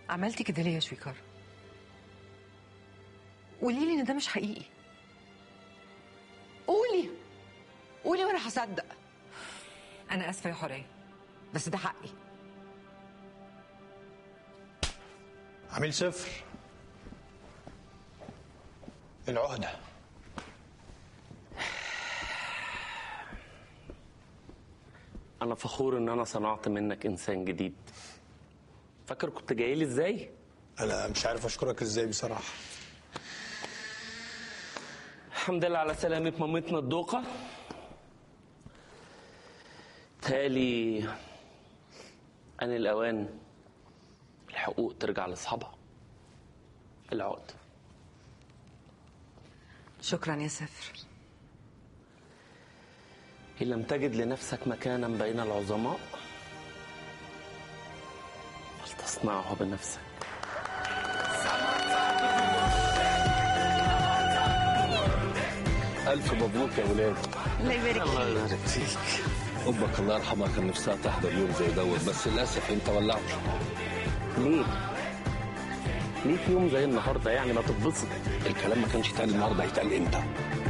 عملتي كده ليه يا شويكار قولي لي ان ده مش حقيقي قولي قولي وانا هصدق انا اسفه يا حوريه بس ده حقي عميل صفر العهدة أنا فخور إن أنا صنعت منك إنسان جديد فاكر كنت جاي لي إزاي؟ أنا مش عارف أشكرك إزاي بصراحة الحمد لله على سلامة مامتنا الدوقة تالي أن الأوان الحقوق ترجع لأصحابها العقد شكرا يا سفر إن لم تجد لنفسك مكانا بين العظماء فلتصنعه بنفسك ألف مبروك يا ولاد الله يبارك الله يبارك فيك أمك الله يرحمها كان نفسها تحضر يوم زي دوت بس للأسف أنت ولعت ليه؟ ليه في يوم زي النهارده يعني ما تتبسط؟ الكلام ما كانش يتقال النهارده هيتقال إمتى؟